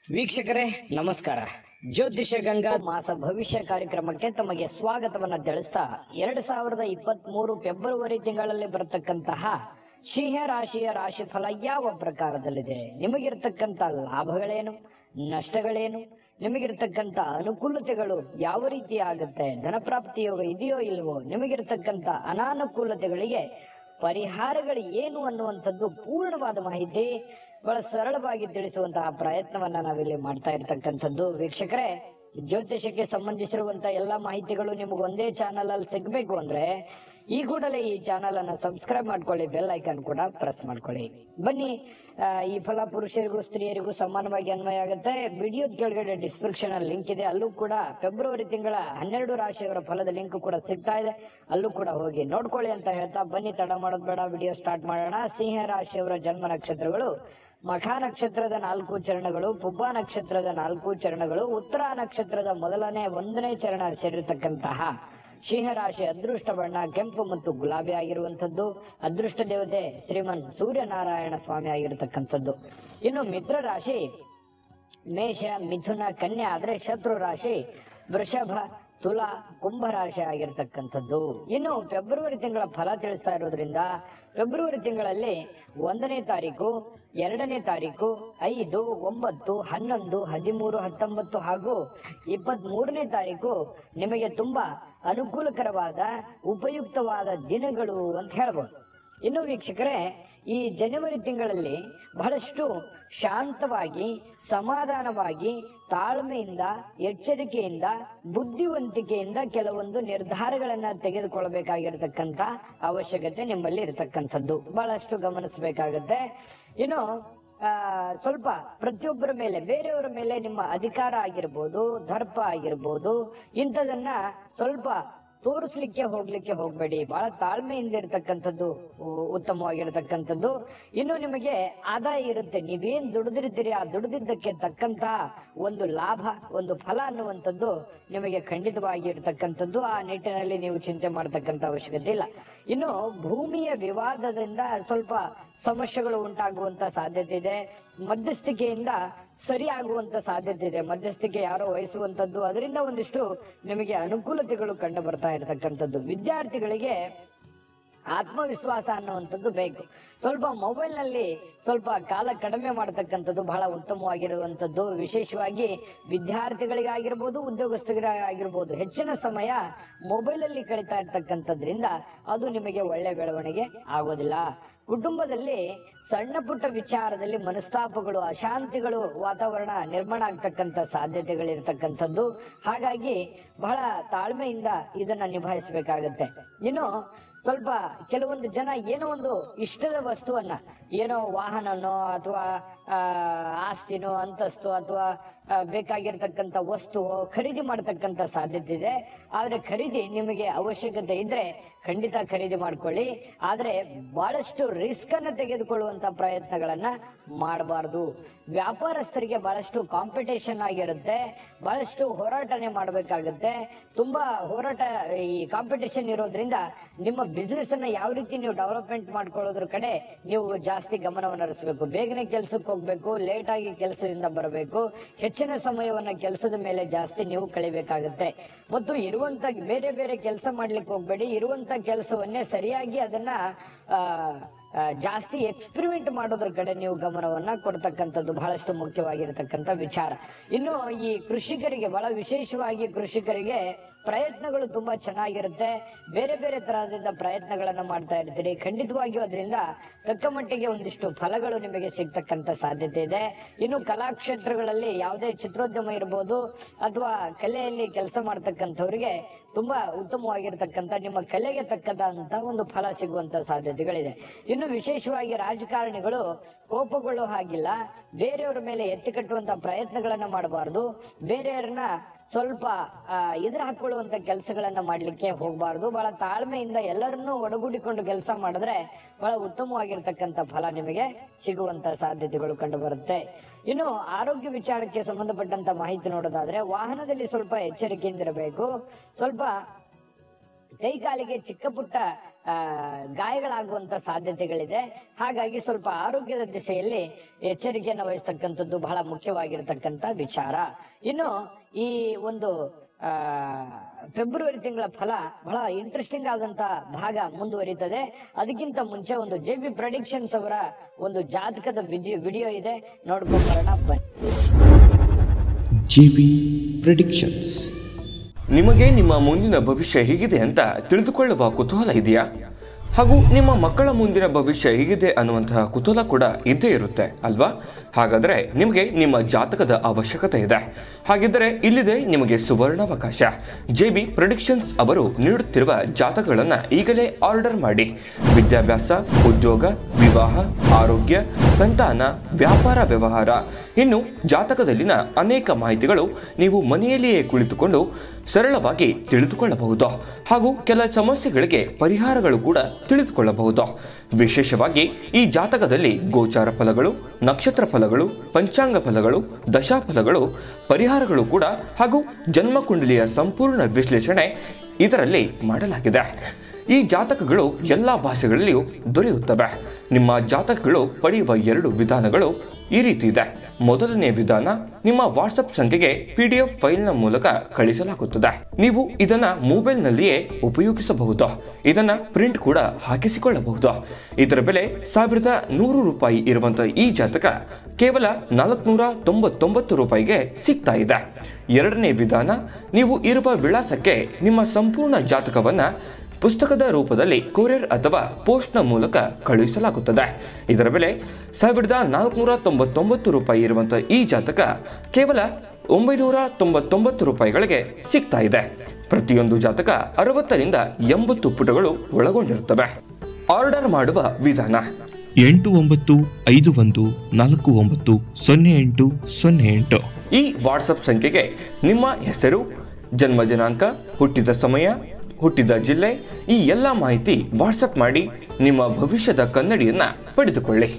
ವೀಕ್ಷಕರೇ ನಮಸ್ಕಾರ ಜ್ಯೋತಿಷ ಗಂಗಾ ಮಾಸ ಭವಿಷ್ಯ ಕಾರ್ಯಕ್ರಮಕ್ಕೆ ತಮಗೆ ಸ್ವಾಗತವನ್ನ ತಿಳಿಸ್ತಾ ಎರಡ್ ಸಾವಿರದ ಇಪ್ಪತ್ತ್ ಮೂರು ಫೆಬ್ರವರಿ ತಿಂಗಳಲ್ಲಿ ಬರತಕ್ಕಂತಹ ಸಿಂಹ ರಾಶಿಯ ರಾಶಿಫಲ ಯಾವ ಪ್ರಕಾರದಲ್ಲಿದೆ ನಿಮಗಿರ್ತಕ್ಕಂಥ ಲಾಭಗಳೇನು ನಷ್ಟಗಳೇನು ನಿಮಗಿರ್ತಕ್ಕಂಥ ಅನುಕೂಲತೆಗಳು ಯಾವ ರೀತಿ ಆಗುತ್ತೆ ಧನಪ್ರಾಪ್ತಿ ಯೋಗ ಇದೆಯೋ ಇಲ್ವೋ ನಿಮಗಿರ್ತಕ್ಕಂಥ ಅನಾನುಕೂಲತೆಗಳಿಗೆ ಪರಿಹಾರಗಳು ಏನು ಅನ್ನುವಂಥದ್ದು ಪೂರ್ಣವಾದ ಮಾಹಿತಿ ಬಹಳ ಸರಳವಾಗಿ ತಿಳಿಸುವಂತಹ ಪ್ರಯತ್ನವನ್ನ ನಾವಿಲ್ಲಿ ಮಾಡ್ತಾ ಇರ್ತಕ್ಕಂಥದ್ದು ವೀಕ್ಷಕರೇ ಜ್ಯೋತಿಷಕ್ಕೆ ಸಂಬಂಧಿಸಿರುವಂತ ಎಲ್ಲಾ ಮಾಹಿತಿಗಳು ನಿಮಗೆ ಒಂದೇ ಚಾನಲ್ ಅಲ್ಲಿ ಸಿಗ್ಬೇಕು ಅಂದ್ರೆ ಈ ಕೂಡಲೇ ಈ ಚಾನಲ್ ಅನ್ನ ಸಬ್ಸ್ಕ್ರೈಬ್ ಮಾಡ್ಕೊಳ್ಳಿ ಬೆಲ್ ಐಕಾನ್ ಕೂಡ ಪ್ರೆಸ್ ಮಾಡ್ಕೊಳ್ಳಿ ಬನ್ನಿ ಆ, ಈ ಫಲ ಪುರುಷರಿಗೂ ಸ್ತ್ರೀಯರಿಗೂ ಸಮಾನವಾಗಿ ಅನ್ವಯ ಆಗುತ್ತೆ ವಿಡಿಯೋದ ಕೆಳಗಡೆ ಡಿಸ್ಕ್ರಿಪ್ಷನ್ ಅಲ್ಲಿ ಲಿಂಕ್ ಇದೆ ಅಲ್ಲೂ ಕೂಡ ಫೆಬ್ರವರಿ ತಿಂಗಳ ಹನ್ನೆರಡು ರಾಶಿಯವರ ಫಲದ ಲಿಂಕ್ ಕೂಡ ಸಿಗ್ತಾ ಇದೆ ಅಲ್ಲೂ ಕೂಡ ಹೋಗಿ ನೋಡ್ಕೊಳ್ಳಿ ಅಂತ ಹೇಳ್ತಾ ಬನ್ನಿ ತಡ ಮಾಡೋದು ಬೇಡ ವಿಡಿಯೋ ಸ್ಟಾರ್ಟ್ ಮಾಡೋಣ ಸಿಂಹ ರಾಶಿಯವರ ಜನ್ಮ ನಕ್ಷತ್ರಗಳು ಮಖ ನಕ್ಷತ್ರದ ನಾಲ್ಕು ಚರಣಗಳು ಪುಬ್ಬ ನಕ್ಷತ್ರದ ನಾಲ್ಕು ಚರಣಗಳು ಉತ್ತರ ನಕ್ಷತ್ರದ ಮೊದಲನೇ ಒಂದನೇ ಚರಣ ಸೇರಿರ್ತಕ್ಕಂತಹ ಸಿಂಹರಾಶಿ ಅದೃಷ್ಟ ಬಣ್ಣ ಕೆಂಪು ಮತ್ತು ಗುಲಾಬಿ ಆಗಿರುವಂತದ್ದು ಅದೃಷ್ಟ ದೇವತೆ ಶ್ರೀಮನ್ ಸೂರ್ಯನಾರಾಯಣ ಸ್ವಾಮಿ ಆಗಿರತಕ್ಕಂಥದ್ದು ಇನ್ನು ಮಿತ್ರ ರಾಶಿ ಮೇಷ ಮಿಥುನ ಕನ್ಯಾ ಆದ್ರೆ ಶತ್ರು ರಾಶಿ ವೃಷಭ ತುಲಾ ಕುಂಭ ರಾಶಿ ಆಗಿರ್ತಕ್ಕಂಥದ್ದು ಇನ್ನು ಫೆಬ್ರವರಿ ತಿಂಗಳ ಫಲ ತಿಳಿಸ್ತಾ ಇರೋದ್ರಿಂದ ಫೆಬ್ರವರಿ ತಿಂಗಳಲ್ಲಿ ಒಂದನೇ ತಾರೀಕು ಎರಡನೇ ತಾರೀಕು ಐದು ಒಂಬತ್ತು ಹನ್ನೊಂದು ಹದಿಮೂರು ಹತ್ತೊಂಬತ್ತು ಹಾಗೂ ಇಪ್ಪತ್ತ್ ಮೂರನೇ ತಾರೀಕು ನಿಮಗೆ ತುಂಬಾ ಅನುಕೂಲಕರವಾದ ಉಪಯುಕ್ತವಾದ ದಿನಗಳು ಅಂತ ಹೇಳ್ಬೋದು ಇನ್ನು ವೀಕ್ಷಕರೇ ಈ ಜನವರಿ ತಿಂಗಳಲ್ಲಿ ಬಹಳಷ್ಟು ಶಾಂತವಾಗಿ ಸಮಾಧಾನವಾಗಿ ತಾಳ್ಮೆಯಿಂದ ಎಚ್ಚರಿಕೆಯಿಂದ ಬುದ್ಧಿವಂತಿಕೆಯಿಂದ ಕೆಲವೊಂದು ನಿರ್ಧಾರಗಳನ್ನ ತೆಗೆದುಕೊಳ್ಳಬೇಕಾಗಿರತಕ್ಕಂತ ಅವಶ್ಯಕತೆ ನಿಮ್ಮಲ್ಲಿ ಇರತಕ್ಕಂಥದ್ದು ಬಹಳಷ್ಟು ಗಮನಿಸಬೇಕಾಗತ್ತೆ ಇನ್ನು ಆ, ಸ್ವಲ್ಪ ಪ್ರತಿಯೊಬ್ಬರ ಮೇಲೆ ಬೇರೆಯವರ ಮೇಲೆ ನಿಮ್ಮ ಅಧಿಕಾರ ಆಗಿರ್ಬೋದು ದರ್ಪ ಆಗಿರ್ಬೋದು ಇಂಥದನ್ನ ಸ್ವಲ್ಪ ತೋರಿಸ್ಲಿಕ್ಕೆ ಹೋಗ್ಲಿಕ್ಕೆ ಹೋಗ್ಬೇಡಿ ಬಹಳ ತಾಳ್ಮೆಯಿಂದ ಇರತಕ್ಕಂಥದ್ದು ಉ- ಉತ್ತಮವಾಗಿರತಕ್ಕಂಥದ್ದು ಇನ್ನು ನಿಮಗೆ ಆದಾಯ ಇರುತ್ತೆ ನೀವೇನ್ ದುಡಿದಿರ್ತೀರಿ ಆ ದುಡಿದಿದ್ದಕ್ಕೆ ತಕ್ಕಂತ ಒಂದು ಲಾಭ ಒಂದು ಫಲ ಅನ್ನುವಂಥದ್ದು ನಿಮಗೆ ಖಂಡಿತವಾಗಿ ಇರತಕ್ಕಂಥದ್ದು ಆ ನಿಟ್ಟಿನಲ್ಲಿ ನೀವು ಚಿಂತೆ ಮಾಡತಕ್ಕಂತ ಅವಶ್ಯಕತೆ ಇಲ್ಲ ಇನ್ನು ಭೂಮಿಯ ವಿವಾದದಿಂದ ಸ್ವಲ್ಪ ಸಮಸ್ಯೆಗಳು ಉಂಟಾಗುವಂತ ಸಾಧ್ಯತೆ ಇದೆ ಮಧ್ಯಸ್ಥಿಕೆಯಿಂದ ಸರಿ ಆಗುವಂತ ಸಾಧ್ಯತೆ ಇದೆ ಮಧ್ಯಸ್ಥಿಕೆ ಯಾರೋ ವಹಿಸುವಂತದ್ದು ಅದರಿಂದ ಒಂದಿಷ್ಟು ನಿಮಗೆ ಅನುಕೂಲತೆಗಳು ಕಂಡು ಬರ್ತಾ ಇರತಕ್ಕಂಥದ್ದು ವಿದ್ಯಾರ್ಥಿಗಳಿಗೆ ಆತ್ಮವಿಶ್ವಾಸ ಅನ್ನುವಂಥದ್ದು ಬೇಕು ಸ್ವಲ್ಪ ಮೊಬೈಲ್ ನಲ್ಲಿ ಸ್ವಲ್ಪ ಕಾಲ ಕಡಿಮೆ ಮಾಡತಕ್ಕಂಥದ್ದು ಬಹಳ ಉತ್ತಮವಾಗಿರುವಂತದ್ದು ವಿಶೇಷವಾಗಿ ವಿದ್ಯಾರ್ಥಿಗಳಿಗಾಗಿರ್ಬೋದು ಉದ್ಯೋಗಸ್ಥರಿಗಾಗಿರ್ಬೋದು ಹೆಚ್ಚಿನ ಸಮಯ ಮೊಬೈಲ್ ಅಲ್ಲಿ ಕಳೀತಾ ಇರ್ತಕ್ಕಂಥದ್ರಿಂದ ಅದು ನಿಮಗೆ ಒಳ್ಳೆ ಬೆಳವಣಿಗೆ ಆಗೋದಿಲ್ಲ ಕುಟುಂಬದಲ್ಲಿ ಸಣ್ಣ ಪುಟ್ಟ ವಿಚಾರದಲ್ಲಿ ಮನಸ್ತಾಪಗಳು ಅಶಾಂತಿಗಳು ವಾತಾವರಣ ನಿರ್ಮಾಣ ಆಗ್ತಕ್ಕಂಥ ಸಾಧ್ಯತೆಗಳಿರ್ತಕ್ಕಂಥದ್ದು ಹಾಗಾಗಿ ಬಹಳ ತಾಳ್ಮೆಯಿಂದ ಇದನ್ನ ನಿಭಾಯಿಸಬೇಕಾಗತ್ತೆ ಇನ್ನು ಸ್ವಲ್ಪ ಕೆಲವೊಂದು ಜನ ಏನೋ ಒಂದು ಇಷ್ಟದ ವಸ್ತುವನ್ನ ಏನೋ ವಾಹನನೋ ಅಥವಾ ಆಸ್ತಿನೋ ಅಂತಸ್ತು ಅಥವಾ ಆ, ಬೇಕಾಗಿರ್ತಕ್ಕಂಥ ವಸ್ತು ಖರೀದಿ ಮಾಡತಕ್ಕಂಥ ಸಾಧ್ಯತೆ ಇದೆ ಆದ್ರೆ ಖರೀದಿ ನಿಮಗೆ ಅವಶ್ಯಕತೆ ಇದ್ರೆ ಖಂಡಿತ ಖರೀದಿ ಮಾಡ್ಕೊಳ್ಳಿ ಆದ್ರೆ ಬಹಳಷ್ಟು ರಿಸ್ಕ್ ಅನ್ನ ತೆಗೆದುಕೊಳ್ಳುವಂತ ಪ್ರಯತ್ನಗಳನ್ನ ಮಾಡಬಾರ್ದು ವ್ಯಾಪಾರಸ್ಥರಿಗೆ ಬಹಳಷ್ಟು ಕಾಂಪಿಟೇಷನ್ ಆಗಿರುತ್ತೆ ಬಹಳಷ್ಟು ಹೋರಾಟನೆ ಮಾಡಬೇಕಾಗುತ್ತೆ ತುಂಬಾ ಹೋರಾಟ ಈ ಕಾಂಪಿಟೇಷನ್ ಇರೋದ್ರಿಂದ ನಿಮ್ಮ ಬಿಸ್ನೆಸ್ ಅನ್ನ ಯಾವ ರೀತಿ ನೀವು ಡೆವಲಪ್ಮೆಂಟ್ ಮಾಡ್ಕೊಳ್ಳೋದ್ರ ಕಡೆ ನೀವು ಜಾಸ್ತಿ ಗಮನವನ್ನು ಹರಿಸಬೇಕು ಬೇಗನೆ ಕೆಲಸಕ್ಕೆ ಹೋಗ್ಬೇಕು ಲೇಟ್ ಆಗಿ ಕೆಲಸದಿಂದ ಬರಬೇಕು ಹೆಚ್ಚಿನ ಸಮಯವನ್ನ ಕೆಲಸದ ಮೇಲೆ ಜಾಸ್ತಿ ನೀವು ಕಳಿಬೇಕಾಗುತ್ತೆ ಮತ್ತು ಇರುವಂತ ಬೇರೆ ಬೇರೆ ಕೆಲಸ ಮಾಡ್ಲಿಕ್ಕೆ ಹೋಗ್ಬೇಡಿ ಇರುವಂತ ಕೆಲಸವನ್ನೇ ಸರಿಯಾಗಿ ಅದನ್ನ ಆ, ಆ, ಜಾಸ್ತಿ ಎಕ್ಸ್ಪೆರಿಮೆಂಟ್ ಮಾಡೋದ್ರ ಕಡೆ ನೀವು ಗಮನವನ್ನ ಕೊಡ್ತಕ್ಕಂಥದ್ದು ಬಹಳಷ್ಟು ಮುಖ್ಯವಾಗಿರ್ತಕ್ಕಂಥ ವಿಚಾರ ಇನ್ನು ಈ ಕೃಷಿಕರಿಗೆ ಬಹಳ ವಿಶೇಷವಾಗಿ ಕೃಷಿಕರಿಗೆ ಪ್ರಯತ್ನಗಳು ತುಂಬಾ ಚೆನ್ನಾಗಿರುತ್ತೆ ಬೇರೆ ಬೇರೆ ತರಹದಿಂದ ಪ್ರಯತ್ನಗಳನ್ನ ಮಾಡ್ತಾ ಇರ್ತೀರಿ ಖಂಡಿತವಾಗಿಯೂ ಅದರಿಂದ ತಕ್ಕ ಮಟ್ಟಿಗೆ ಒಂದಿಷ್ಟು ಫಲಗಳು ನಿಮಗೆ ಸಿಗ್ತಕ್ಕಂಥ ಸಾಧ್ಯತೆ ಇದೆ ಇನ್ನು ಕಲಾಕ್ಷೇತ್ರಗಳಲ್ಲಿ ಯಾವುದೇ ಚಿತ್ರೋದ್ಯಮ ಇರ್ಬೋದು ಅಥವಾ ಕಲೆಯಲ್ಲಿ ಕೆಲಸ ಮಾಡ್ತಕ್ಕಂಥವ್ರಿಗೆ ತುಂಬಾ ಉತ್ತಮವಾಗಿರ್ತಕ್ಕಂಥ ನಿಮ್ಮ ಕಲೆಗೆ ತಕ್ಕದಂತ ಒಂದು ಫಲ ಸಿಗುವಂತ ಸಾಧ್ಯತೆಗಳಿದೆ ಇನ್ನು ವಿಶೇಷವಾಗಿ ರಾಜಕಾರಣಿಗಳು ಕೋಪಗೊಳ್ಳೋ ಹಾಗಿಲ್ಲ ಬೇರೆಯವರ ಮೇಲೆ ಎತ್ತಿ ಕಟ್ಟುವಂತ ಪ್ರಯತ್ನಗಳನ್ನ ಮಾಡಬಾರ್ದು ಬೇರೆಯವರನ್ನ ಸ್ವಲ್ಪ ಎದುರು ಹಾಕೊಳ್ಳುವಂತ ಕೆಲಸಗಳನ್ನ ಮಾಡ್ಲಿಕ್ಕೆ ಹೋಗಬಾರ್ದು ಬಹಳ ತಾಳ್ಮೆಯಿಂದ ಎಲ್ಲರನ್ನೂ ಒಡಗೂಡಿಕೊಂಡು ಕೆಲಸ ಮಾಡಿದ್ರೆ ಬಹಳ ಉತ್ತಮವಾಗಿರ್ತಕ್ಕಂಥ ಫಲ ನಿಮಗೆ ಸಿಗುವಂತ ಸಾಧ್ಯತೆಗಳು ಕಂಡು ಬರುತ್ತೆ ಇನ್ನು ಆರೋಗ್ಯ ವಿಚಾರಕ್ಕೆ ಸಂಬಂಧಪಟ್ಟಂತ ಮಾಹಿತಿ ನೋಡೋದಾದ್ರೆ ವಾಹನದಲ್ಲಿ ಸ್ವಲ್ಪ ಎಚ್ಚರಿಕೆಯಿಂದಿರಬೇಕು ಸ್ವಲ್ಪ ಕೈಕಾಲಿಗೆ ಚಿಕ್ಕ ಪುಟ್ಟ ಆ, ಗಾಯಗಳಾಗುವಂತ ಸಾಧ್ಯತೆಗಳಿದೆ ಹಾಗಾಗಿ ಸ್ವಲ್ಪ ಆರೋಗ್ಯದ ದಿಸೆಯಲ್ಲಿ ಎಚ್ಚರಿಕೆಯನ್ನು ವಹಿಸ್ತಕ್ಕಂಥದ್ದು ಬಹಳ ಮುಖ್ಯವಾಗಿರ್ತಕ್ಕಂಥ ವಿಚಾರ ಇನ್ನು ಈ ಒಂದು ಆ ಫೆಬ್ರವರಿ ತಿಂಗಳ ಫಲ ಬಹಳ ಇಂಟ್ರೆಸ್ಟಿಂಗ್ ಆದಂತ ಭಾಗ ಮುಂದುವರಿತದೆ ಅದಕ್ಕಿಂತ ಮುಂಚೆ ಒಂದು ಜೆ ಬಿ ಪ್ರಡಿಕ್ಷನ್ಸ್ ಅವರ ಒಂದು ಜಾತಕದ ವಿಡಿಯೋ ವಿಡಿಯೋ ಇದೆ ನೋಡ್ಕೊಂಡು ಬರೋಣ ಬನ್ನಿ JB Predictions ನಿಮಗೆ ನಿಮ್ಮ ಮುಂದಿನ ಭವಿಷ್ಯ ಹೇಗಿದೆ ಅಂತ ತಿಳಿದುಕೊಳ್ಳುವ ಕುತೂಹಲ ಇದೆಯಾ ಹಾಗೂ ನಿಮ್ಮ ಮಕ್ಕಳ ಮುಂದಿನ ಭವಿಷ್ಯ ಹೇಗಿದೆ ಅನ್ನುವಂತಹ ಕುತೂಹಲ ಕೂಡ ಇದ್ದೇ ಇರುತ್ತೆ ಅಲ್ವಾ ಹಾಗಾದರೆ ನಿಮಗೆ ನಿಮ್ಮ ಜಾತಕದ ಅವಶ್ಯಕತೆ ಇದೆ ಹಾಗಿದ್ದರೆ ಇಲ್ಲಿದೆ ನಿಮಗೆ ಸುವರ್ಣಾವಕಾಶ ಜೆ ಬಿ ಪ್ರೊಡಿಕ್ಷನ್ಸ್ ಅವರು ನೀಡುತ್ತಿರುವ ಜಾತಕಗಳನ್ನು ಈಗಲೇ ಆರ್ಡರ್ ಮಾಡಿ ವಿದ್ಯಾಭ್ಯಾಸ ಉದ್ಯೋಗ ವಿವಾಹ ಆರೋಗ್ಯ ಸಂತಾನ ವ್ಯಾಪಾರ ವ್ಯವಹಾರ ಇನ್ನು ಜಾತಕದಲ್ಲಿನ ಅನೇಕ ಮಾಹಿತಿಗಳು ನೀವು ಮನೆಯಲ್ಲಿಯೇ ಕುಳಿತುಕೊಂಡು ಸರಳವಾಗಿ ತಿಳಿದುಕೊಳ್ಳಬಹುದು ಹಾಗೂ ಕೆಲ ಸಮಸ್ಯೆಗಳಿಗೆ ಪರಿಹಾರಗಳು ಕೂಡ ತಿಳಿದುಕೊಳ್ಳಬಹುದು ವಿಶೇಷವಾಗಿ ಈ ಜಾತಕದಲ್ಲಿ ಗೋಚಾರ ಫಲಗಳು ನಕ್ಷತ್ರ ಫಲಗಳು ಪಂಚಾಂಗ ಫಲಗಳು ದಶಾಫಲಗಳು ಪರಿಹಾರಗಳು ಕೂಡ ಹಾಗೂ ಜನ್ಮಕುಂಡಲಿಯ ಸಂಪೂರ್ಣ ವಿಶ್ಲೇಷಣೆ ಇದರಲ್ಲಿ ಮಾಡಲಾಗಿದೆ ಈ ಜಾತಕಗಳು ಎಲ್ಲ ಭಾಷೆಗಳಲ್ಲಿಯೂ ದೊರೆಯುತ್ತವೆ ನಿಮ್ಮ ಜಾತಕಗಳು ಪಡೆಯುವ ಎರಡು ವಿಧಾನಗಳು ಈ ರೀತಿ ಇದೆ ಮೊದಲನೇ ವಿಧಾನ ನಿಮ್ಮ ವಾಟ್ಸಪ್ ಸಂಖ್ಯೆಗೆ ಪಿ ಡಿ ಎಫ್ ಫೈಲ್ನ ಮೂಲಕ ಕಳಿಸಲಾಗುತ್ತದೆ ನೀವು ಇದನ್ನ ಮೊಬೈಲ್ನಲ್ಲಿಯೇ ಉಪಯೋಗಿಸಬಹುದು ಇದನ್ನ ಪ್ರಿಂಟ್ ಕೂಡ ಹಾಕಿಸಿಕೊಳ್ಳಬಹುದು ಇದರ ಬೆಲೆ ಸಾವಿರದ ನೂರು ರೂಪಾಯಿ ಇರುವಂತಹ ಈ ಜಾತಕ ಕೇವಲ ನಾಲ್ಕುನೂರ ತೊಂಬತ್ತೊಂಬತ್ತು ರೂಪಾಯಿಗೆ ಸಿಗ್ತಾ ಇದೆ ಎರಡನೇ ವಿಧಾನ ನೀವು ಇರುವ ವಿಳಾಸಕ್ಕೆ ನಿಮ್ಮ ಸಂಪೂರ್ಣ ಜಾತಕವನ್ನ ಪುಸ್ತಕದ ರೂಪದಲ್ಲಿ ಕೊರಿಯರ್ ಅಥವಾ ಪೋಸ್ಟ್ನ ಮೂಲಕ ಕಳುಹಿಸಲಾಗುತ್ತದೆ ಇದರ ಬೆಲೆ ಸಾವಿರದ ನಾಲ್ಕುನೂರ ತೊಂಬತ್ತೊಂಬತ್ತು ರೂಪಾಯಿ ಇರುವಂತಹ ಈ ಜಾತಕ ಕೇವಲ ಒಂಬೈನೂರ ತೊಂಬತ್ತೊಂಬತ್ತು ರೂಪಾಯಿಗಳಿಗೆ ಸಿಗ್ತಾ ಇದೆ ಪ್ರತಿಯೊಂದು ಜಾತಕ ಅರವತ್ತರಿಂದ ಎಂಬತ್ತು ಪುಟಗಳು ಒಳಗೊಂಡಿರುತ್ತವೆ ಆರ್ಡರ್ ಮಾಡುವ ವಿಧಾನ ಎಂಟು ಒಂಬತ್ತು ಐದು ಒಂದು ನಾಲ್ಕು ಒಂಬತ್ತು ಸೊನ್ನೆ ಎಂಟು ಸೊನ್ನೆ ಎಂಟು ಈ ವಾಟ್ಸಪ್ ಸಂಖ್ಯೆಗೆ ನಿಮ್ಮ ಹೆಸರು ಜನ್ಮ ದಿನಾಂಕ ಹುಟ್ಟಿದ ಸಮಯ ಹುಟ್ಟಿದ ಜಿಲ್ಲೆ ಈ ಎಲ್ಲ ಮಾಹಿತಿ ವಾಟ್ಸಪ್ ಮಾಡಿ ನಿಮ್ಮ ಭವಿಷ್ಯದ ಕನ್ನಡಿಯನ್ನ ಪಡೆದುಕೊಳ್ಳಿ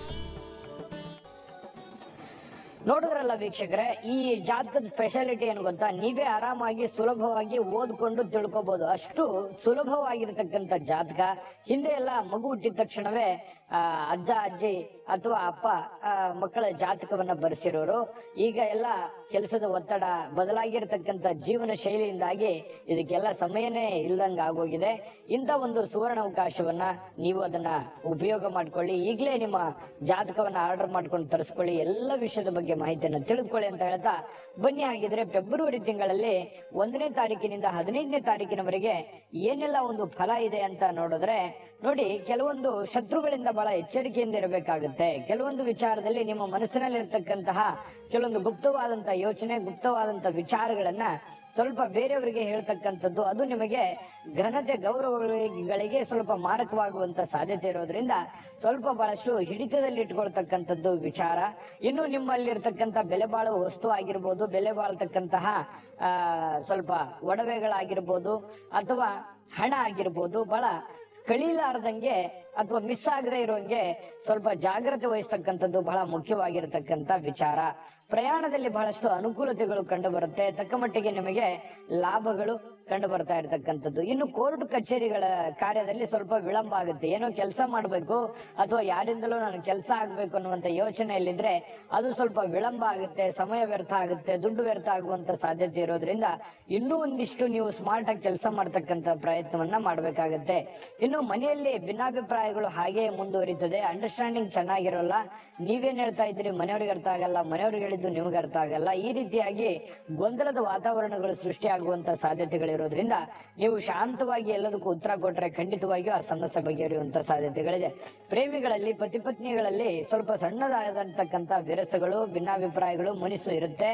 ನೋಡಿದ್ರಲ್ಲ ವೀಕ್ಷಕರೇ ಈ ಜಾತಕದ ಸ್ಪೆಷಾಲಿಟಿ ಏನು ಗೊತ್ತಾ ನೀವೇ ಆರಾಮಾಗಿ ಸುಲಭವಾಗಿ ಓದ್ಕೊಂಡು ತಿಳ್ಕೊಬಹುದು ಅಷ್ಟು ಸುಲಭವಾಗಿರ್ತಕ್ಕಂಥ ಜಾತಕ ಹಿಂದೆ ಎಲ್ಲ ಮಗು ಹುಟ್ಟಿದ ತಕ್ಷಣವೇ ಆ, ಅಜ್ಜ ಅಜ್ಜಿ ಅಥವಾ ಅಪ್ಪ ಆ, ಮಕ್ಕಳ ಜಾತಕವನ್ನ ಬರೆಸಿರೋರು ಈಗ ಎಲ್ಲ ಕೆಲಸದ ಒತ್ತಡ ಬದಲಾಗಿರ್ತಕ್ಕಂಥ ಜೀವನ ಶೈಲಿಯಿಂದಾಗಿ ಇದಕ್ಕೆಲ್ಲ ಸಮಯನೇ ಇಲ್ದಂಗ ಆಗೋಗಿದೆ ಇಂಥ ಒಂದು ಸುವರ್ಣ ಅವಕಾಶವನ್ನ ನೀವು ಅದನ್ನ ಉಪಯೋಗ ಮಾಡ್ಕೊಳ್ಳಿ ಈಗಲೇ ನಿಮ್ಮ ಜಾತಕವನ್ನ ಆರ್ಡರ್ ಮಾಡ್ಕೊಂಡು ತರಿಸ್ಕೊಳ್ಳಿ ಎಲ್ಲ ವಿಷಯದ ಬಗ್ಗೆ ಮಾಹಿತಿಯನ್ನು ತಿಳಿದುಕೊಳ್ಳಿ ಅಂತ ಹೇಳ್ತಾ ಬನ್ನಿ ಹಾಗಿದ್ರೆ ಫೆಬ್ರವರಿ ತಿಂಗಳಲ್ಲಿ ಒಂದನೇ ತಾರೀಕಿನಿಂದ ಹದಿನೈದನೇ ತಾರೀಕಿನವರೆಗೆ ಏನೆಲ್ಲ ಒಂದು ಫಲ ಇದೆ ಅಂತ ನೋಡಿದ್ರೆ ನೋಡಿ ಕೆಲವೊಂದು ಶತ್ರುಗಳಿಂದ ಬಹಳ ಎಚ್ಚರಿಕೆಯಿಂದ ಇರಬೇಕಾಗುತ್ತೆ ಕೆಲವೊಂದು ವಿಚಾರದಲ್ಲಿ ನಿಮ್ಮ ಮನಸ್ಸಿನಲ್ಲಿ ಇರ್ತಕ್ಕಂತಹ ಕೆಲವೊಂದು ಗುಪ್ತವಾದಂತಹ ಯೋಚನೆ ಗುಪ್ತವಾದಂತಹ ವಿಚಾರಗಳನ್ನ ಸ್ವಲ್ಪ ಬೇರೆಯವರಿಗೆ ಹೇಳ್ತಕ್ಕಂಥದ್ದು ಅದು ನಿಮಗೆ ಘನತೆ ಗೌರವಗಳಿಗೆ ಸ್ವಲ್ಪ ಮಾರಕವಾಗುವಂತ ಸಾಧ್ಯತೆ ಇರೋದ್ರಿಂದ ಸ್ವಲ್ಪ ಬಹಳಷ್ಟು ಹಿಡಿತದಲ್ಲಿ ಇಟ್ಕೊಳ್ತಕ್ಕಂಥದ್ದು ವಿಚಾರ ಇನ್ನು ನಿಮ್ಮಲ್ಲಿರ್ತಕ್ಕಂಥ ಬೆಲೆ ಬಾಳುವ ವಸ್ತು ಆಗಿರ್ಬೋದು ಬೆಲೆ ಬಾಳ್ತಕ್ಕಂತಹ ಆ ಸ್ವಲ್ಪ ಒಡವೆಗಳಾಗಿರ್ಬೋದು ಅಥವಾ ಹಣ ಆಗಿರ್ಬೋದು ಬಹಳ ಕಳೀಲಾರ್ದಂಗೆ ಅಥವಾ ಮಿಸ್ ಆಗದೆ ಇರೋಂಗೆ ಸ್ವಲ್ಪ ಜಾಗ್ರತೆ ವಹಿಸ್ತಕ್ಕಂಥದ್ದು ಬಹಳ ಮುಖ್ಯವಾಗಿರತಕ್ಕಂಥ ವಿಚಾರ ಪ್ರಯಾಣದಲ್ಲಿ ಬಹಳಷ್ಟು ಅನುಕೂಲತೆಗಳು ಕಂಡು ಬರುತ್ತೆ ತಕ್ಕ ಮಟ್ಟಿಗೆ ನಿಮಗೆ ಲಾಭಗಳು ಕಂಡು ಬರ್ತಾ ಇರತಕ್ಕಂಥದ್ದು ಇನ್ನು ಕೋರ್ಟ್ ಕಚೇರಿಗಳ ಕಾರ್ಯದಲ್ಲಿ ಸ್ವಲ್ಪ ವಿಳಂಬ ಆಗುತ್ತೆ ಏನೋ ಕೆಲಸ ಮಾಡಬೇಕು ಅಥವಾ ಯಾರಿಂದಲೂ ನಾನು ಕೆಲಸ ಆಗ್ಬೇಕು ಅನ್ನುವಂತ ಯೋಚನೆಯಲ್ಲಿದ್ರೆ ಅದು ಸ್ವಲ್ಪ ವಿಳಂಬ ಆಗುತ್ತೆ ಸಮಯ ವ್ಯರ್ಥ ಆಗುತ್ತೆ ದುಡ್ಡು ವ್ಯರ್ಥ ಆಗುವಂತ ಸಾಧ್ಯತೆ ಇರೋದ್ರಿಂದ ಇನ್ನೂ ಒಂದಿಷ್ಟು ನೀವು ಸ್ಮಾರ್ಟ್ ಆಗಿ ಕೆಲಸ ಮಾಡ್ತಕ್ಕಂಥ ಪ್ರಯತ್ನವನ್ನ ಮಾಡಬೇಕಾಗತ್ತೆ ಇನ್ನು ಮನೆಯಲ್ಲಿ ಭಿನ್ನಾಭಿಪ್ರಾಯಗಳು ಹಾಗೆ ಮುಂದುವರಿತದೆ ಅಂಡರ್ಸ್ಟ್ಯಾಂಡಿಂಗ್ ಚೆನ್ನಾಗಿರೋಲ್ಲ ನೀವೇನ್ ಹೇಳ್ತಾ ಇದ್ದೀರಿ ಮನೆಯವ್ರಿಗೆ ಅರ್ಥ ಆಗಲ್ಲ ಮನೆಯವ್ರಿಗೆ ಹೇಳಿದ್ದು ನಿಮ್ಗೆ ಅರ್ಥ ಆಗಲ್ಲ ಈ ರೀತಿಯಾಗಿ ಗೊಂದಲದ ವಾತಾವರಣಗಳು ಸೃಷ್ಟಿಯಾಗುವಂತ ಸಾಧ್ಯತೆಗಳಿರೋದ್ರಿಂದ ನೀವು ಶಾಂತವಾಗಿ ಎಲ್ಲದಕ್ಕೂ ಉತ್ತರ ಕೊಟ್ರೆ ಖಂಡಿತವಾಗಿಯೂ ಆ ಸಮಸ್ಯೆ ಬಗೆಹರಿಯುವಂತ ಸಾಧ್ಯತೆಗಳಿದೆ ಪ್ರೇಮಿಗಳಲ್ಲಿ ಪತಿ ಪತ್ನಿಗಳಲ್ಲಿ ಸ್ವಲ್ಪ ಸಣ್ಣದಾದಂತಕ್ಕಂಥ ವಿರಸಗಳು ಭಿನ್ನಾಭಿಪ್ರಾಯಗಳು ಮನಸ್ಸು ಇರುತ್ತೆ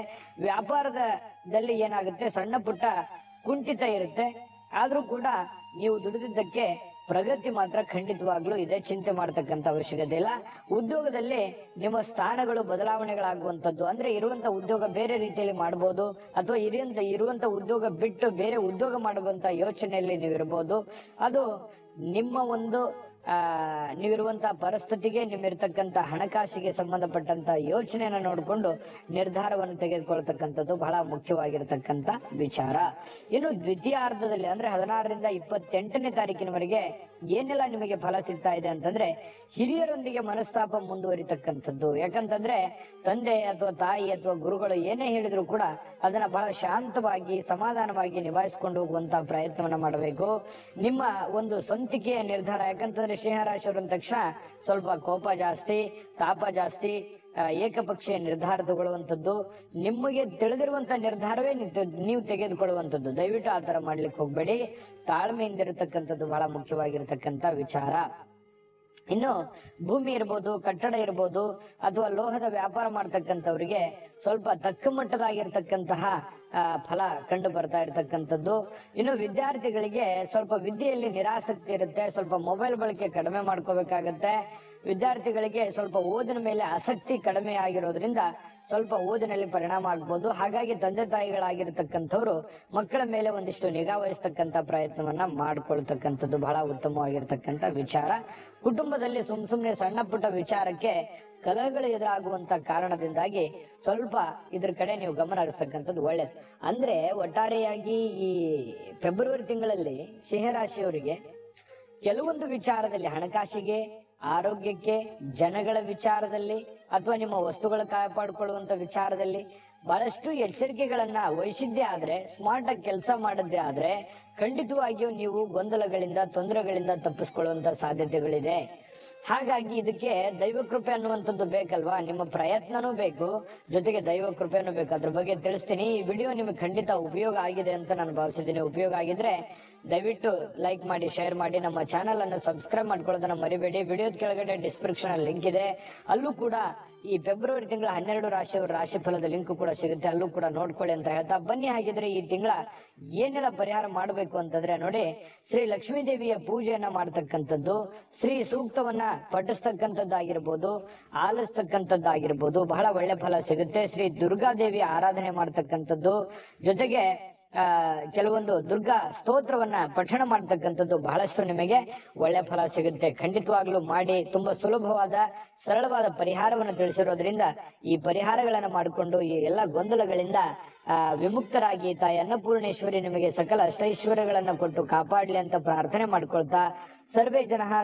ವ್ಯಾಪಾರದಲ್ಲಿ ಏನಾಗುತ್ತೆ ಸಣ್ಣ ಪುಟ್ಟ ಕುಂಠಿತ ಇರುತ್ತೆ ಆದ್ರೂ ಕೂಡ ನೀವು ದುಡಿದಿದ್ದಕ್ಕೆ ಪ್ರಗತಿ ಮಾತ್ರ ಖಂಡಿತವಾಗ್ಲೂ ಇದೆ ಚಿಂತೆ ಮಾಡತಕ್ಕಂತ ಅವಶ್ಯಕತೆ ಇಲ್ಲ ಉದ್ಯೋಗದಲ್ಲಿ ನಿಮ್ಮ ಸ್ಥಾನಗಳು ಬದಲಾವಣೆಗಳಾಗುವಂತದ್ದು ಅಂದ್ರೆ ಇರುವಂತ ಉದ್ಯೋಗ ಬೇರೆ ರೀತಿಯಲ್ಲಿ ಮಾಡಬಹುದು ಅಥವಾ ಇರುವಂತ ಇರುವಂತ ಉದ್ಯೋಗ ಬಿಟ್ಟು ಬೇರೆ ಉದ್ಯೋಗ ಮಾಡುವಂತ ಯೋಚನೆಯಲ್ಲಿ ನೀವು ಇರಬಹುದು ಅದು ನಿಮ್ಮ ಒಂದು ಆ ನೀವಿರುವಂತಹ ಪರಿಸ್ಥಿತಿಗೆ ನಿಮ್ಮಿರ್ತಕ್ಕಂಥ ಹಣಕಾಸಿಗೆ ಸಂಬಂಧಪಟ್ಟಂತ ಯೋಚನೆಯನ್ನ ನೋಡಿಕೊಂಡು ನಿರ್ಧಾರವನ್ನು ತೆಗೆದುಕೊಳ್ತಕ್ಕಂಥದ್ದು ಬಹಳ ಮುಖ್ಯವಾಗಿರತಕ್ಕಂತ ವಿಚಾರ ಇನ್ನು ದ್ವಿತೀಯಾರ್ಧದಲ್ಲಿ ಅಂದ್ರೆ ಹದಿನಾರರಿಂದ ಇಪ್ಪತ್ತೆಂಟನೇ ತಾರೀಕಿನವರೆಗೆ ಏನೆಲ್ಲ ನಿಮಗೆ ಫಲ ಸಿಗ್ತಾ ಇದೆ ಅಂತಂದ್ರೆ ಹಿರಿಯರೊಂದಿಗೆ ಮನಸ್ತಾಪ ಮುಂದುವರಿತಕ್ಕಂಥದ್ದು ಯಾಕಂತಂದ್ರೆ ತಂದೆ ಅಥವಾ ತಾಯಿ ಅಥವಾ ಗುರುಗಳು ಏನೇ ಹೇಳಿದ್ರು ಕೂಡ ಅದನ್ನ ಬಹಳ ಶಾಂತವಾಗಿ ಸಮಾಧಾನವಾಗಿ ನಿಭಾಯಿಸಿಕೊಂಡು ಹೋಗುವಂತ ಪ್ರಯತ್ನವನ್ನ ಮಾಡಬೇಕು ನಿಮ್ಮ ಒಂದು ಸ್ವಂತಿಕೆಯ ನಿರ್ಧಾರ ಯಾಕಂತಂದ್ರೆ ಸಿಂಹರಾಶಿಯವರು ಅಂದ ತಕ್ಷಣ ಸ್ವಲ್ಪ ಕೋಪ ಜಾಸ್ತಿ ತಾಪ ಜಾಸ್ತಿ ಆ, ಏಕಪಕ್ಷೀಯ ನಿರ್ಧಾರ ತಗೊಳ್ಳುವಂಥದ್ದು ನಿಮಗೆ ತಿಳಿದಿರುವಂತ ನಿರ್ಧಾರವೇ ನೀವು ತೆಗ್- ನೀವು ತೆಗೆದುಕೊಳ್ಳುವಂಥದ್ದು ದಯವಿಟ್ಟು ಆ ತರ ಮಾಡ್ಲಿಕ್ಕೆ ಹೋಗ್ಬೇಡಿ ತಾಳ್ಮೆಯಿಂದ ಇರತಕ್ಕಂಥದ್ದು ಬಹಳ ಮುಖ್ಯವಾಗಿರ್ತಕ್ಕಂಥ ವಿಚಾರ ಇನ್ನು ಭೂಮಿ ಇರ್ಬೋದು ಕಟ್ಟಡ ಇರ್ಬೋದು ಅಥವಾ ಲೋಹದ ವ್ಯಾಪಾರ ಮಾಡ್ತಕ್ಕಂಥವ್ರಿಗೆ ಸ್ವಲ್ಪ ತಕ್ಕ ಮಟ್ಟದಾಗಿರ್ತಕ್ಕಂತಹ ಆ, ಫಲ ಕಂಡು ಬರ್ತಾ ಇರತಕ್ಕಂಥದ್ದು ಇನ್ನು ವಿದ್ಯಾರ್ಥಿಗಳಿಗೆ ಸ್ವಲ್ಪ ವಿದ್ಯೆಯಲ್ಲಿ ನಿರಾಸಕ್ತಿ ಇರುತ್ತೆ ಸ್ವಲ್ಪ ಮೊಬೈಲ್ ಬಳಕೆ ಕಡಿಮೆ ಮಾಡ್ಕೋಬೇಕಾಗತ್ತೆ ವಿದ್ಯಾರ್ಥಿಗಳಿಗೆ ಸ್ವಲ್ಪ ಓದಿನ ಮೇಲೆ ಆಸಕ್ತಿ ಕಡಿಮೆ ಆಗಿರೋದ್ರಿಂದ ಸ್ವಲ್ಪ ಓದಿನಲ್ಲಿ ಪರಿಣಾಮ ಆಗ್ಬೋದು ಹಾಗಾಗಿ ತಂದೆ ತಾಯಿಗಳಾಗಿರ್ತಕ್ಕಂಥವ್ರು ಮಕ್ಕಳ ಮೇಲೆ ಒಂದಿಷ್ಟು ನಿಗಾ ವಹಿಸ್ತಕ್ಕಂಥ ಪ್ರಯತ್ನವನ್ನ ಮಾಡ್ಕೊಳ್ತಕ್ಕಂಥದ್ದು ಬಹಳ ಉತ್ತಮವಾಗಿರ್ತಕ್ಕಂಥ ವಿಚಾರ ಕುಟುಂಬದಲ್ಲಿ ಸುಮ್ ಸುಮ್ನೆ ಸಣ್ಣ ಪುಟ್ಟ ವಿಚಾರಕ್ಕೆ ಕಲಹಗಳು ಎದುರಾಗುವಂತ ಕಾರಣದಿಂದಾಗಿ ಸ್ವಲ್ಪ ಇದ್ರ ಕಡೆ ನೀವು ಗಮನ ಹರಿಸ್ತಕ್ಕಂಥದ್ದು ಒಳ್ಳೇದು ಅಂದ್ರೆ ಒಟ್ಟಾರೆಯಾಗಿ ಈ ಫೆಬ್ರವರಿ ತಿಂಗಳಲ್ಲಿ ಸಿಂಹರಾಶಿಯವರಿಗೆ ಕೆಲವೊಂದು ವಿಚಾರದಲ್ಲಿ ಹಣಕಾಸಿಗೆ ಆರೋಗ್ಯಕ್ಕೆ ಜನಗಳ ವಿಚಾರದಲ್ಲಿ ಅಥವಾ ನಿಮ್ಮ ವಸ್ತುಗಳ ಕಾಪಾಡಿಕೊಳ್ಳುವಂತ ವಿಚಾರದಲ್ಲಿ ಬಹಳಷ್ಟು ಎಚ್ಚರಿಕೆಗಳನ್ನ ವಹಿಸಿದ್ದೇ ಆದ್ರೆ ಸ್ಮಾರ್ಟ್ ಆಗಿ ಕೆಲಸ ಮಾಡದ್ದೇ ಆದ್ರೆ ಖಂಡಿತವಾಗಿಯೂ ನೀವು ಗೊಂದಲಗಳಿಂದ ತೊಂದರೆಗಳಿಂದ ತಪ್ಪಿಸ್ಕೊಳ್ಳುವಂತ ಸಾಧ್ಯತೆಗಳಿದೆ ಹಾಗಾಗಿ ಇದಕ್ಕೆ ದೈವ ಕೃಪೆ ಅನ್ನುವಂಥದ್ದು ಬೇಕಲ್ವಾ ನಿಮ್ಮ ಪ್ರಯತ್ನನೂ ಬೇಕು ಜೊತೆಗೆ ದೈವ ಕೃಪೆನೂ ಬೇಕು ಅದ್ರ ಬಗ್ಗೆ ತಿಳಿಸ್ತೀನಿ ಈ ವಿಡಿಯೋ ನಿಮಗೆ ಖಂಡಿತ ಉಪಯೋಗ ಆಗಿದೆ ಅಂತ ನಾನು ಭಾವಿಸಿದ್ದೀನಿ ಉಪಯೋಗ ಆಗಿದ್ರೆ ದಯವಿಟ್ಟು ಲೈಕ್ ಮಾಡಿ ಶೇರ್ ಮಾಡಿ ನಮ್ಮ ಚಾನಲ್ ಅನ್ನು ಸಬ್ಸ್ಕ್ರೈಬ್ ಮಾಡ್ಕೊಳ್ಳೋದನ್ನ ಮರಿಬೇಡಿ ವಿಡಿಯೋದ ಕೆಳಗಡೆ ಡಿಸ್ಕ್ರಿಪ್ಷನ್ ಅಲ್ಲಿ ಲಿಂಕ್ ಇದೆ ಅಲ್ಲೂ ಕೂಡ ಈ ಫೆಬ್ರವರಿ ತಿಂಗಳ ಹನ್ನೆರಡು ರಾಶಿಯವರ ರಾಶಿ ಫಲದ ಲಿಂಕ್ ಕೂಡ ಸಿಗುತ್ತೆ ಅಲ್ಲೂ ಕೂಡ ನೋಡ್ಕೊಳ್ಳಿ ಅಂತ ಹೇಳ್ತಾ ಬನ್ನಿ ಹಾಗಿದ್ರೆ ಈ ತಿಂಗಳ ಏನೆಲ್ಲ ಪರಿಹಾರ ಮಾಡಬೇಕು ಅಂತಂದ್ರೆ ನೋಡಿ ಶ್ರೀ ಲಕ್ಷ್ಮೀ ದೇವಿಯ ಪೂಜೆಯನ್ನ ಮಾಡ್ತಕ್ಕಂಥದ್ದು ಶ್ರೀ ಸೂಕ್ತವನ್ನ ಪಠಿಸ್ತಕ್ಕಂಥದ್ದಾಗಿರ್ಬೋದು ಆಲಿಸ್ತಕ್ಕಂಥದ್ದಾಗಿರ್ಬೋದು ಬಹಳ ಒಳ್ಳೆ ಫಲ ಸಿಗುತ್ತೆ ಶ್ರೀ ದುರ್ಗಾದೇವಿಯ ಆರಾಧನೆ ಮಾಡ್ತಕ್ಕಂಥದ್ದು ಜೊತೆಗೆ ಆ ಕೆಲವೊಂದು ದುರ್ಗಾ ಸ್ತೋತ್ರವನ್ನ ಪಠಣ ಮಾಡ್ತಕ್ಕಂಥದ್ದು ಬಹಳಷ್ಟು ನಿಮಗೆ ಒಳ್ಳೆ ಫಲ ಸಿಗುತ್ತೆ ಖಂಡಿತವಾಗ್ಲೂ ಮಾಡಿ ತುಂಬಾ ಸುಲಭವಾದ ಸರಳವಾದ ಪರಿಹಾರವನ್ನು ತಿಳಿಸಿರೋದ್ರಿಂದ ಈ ಪರಿಹಾರಗಳನ್ನ ಮಾಡಿಕೊಂಡು ಈ ಎಲ್ಲ ಗೊಂದಲಗಳಿಂದ ಆ ವಿಮುಕ್ತರಾಗಿ ತಾಯಿ ಅನ್ನಪೂರ್ಣೇಶ್ವರಿ ನಿಮಗೆ ಸಕಲ ಅಷ್ಟೈಶ್ವರ್ಯಗಳನ್ನ ಕೊಟ್ಟು ಕಾಪಾಡ್ಲಿ ಅಂತ ಪ್ರಾರ್ಥನೆ ಮಾಡ್ಕೊಳ್ತಾ ಸರ್ವೇ ಜನ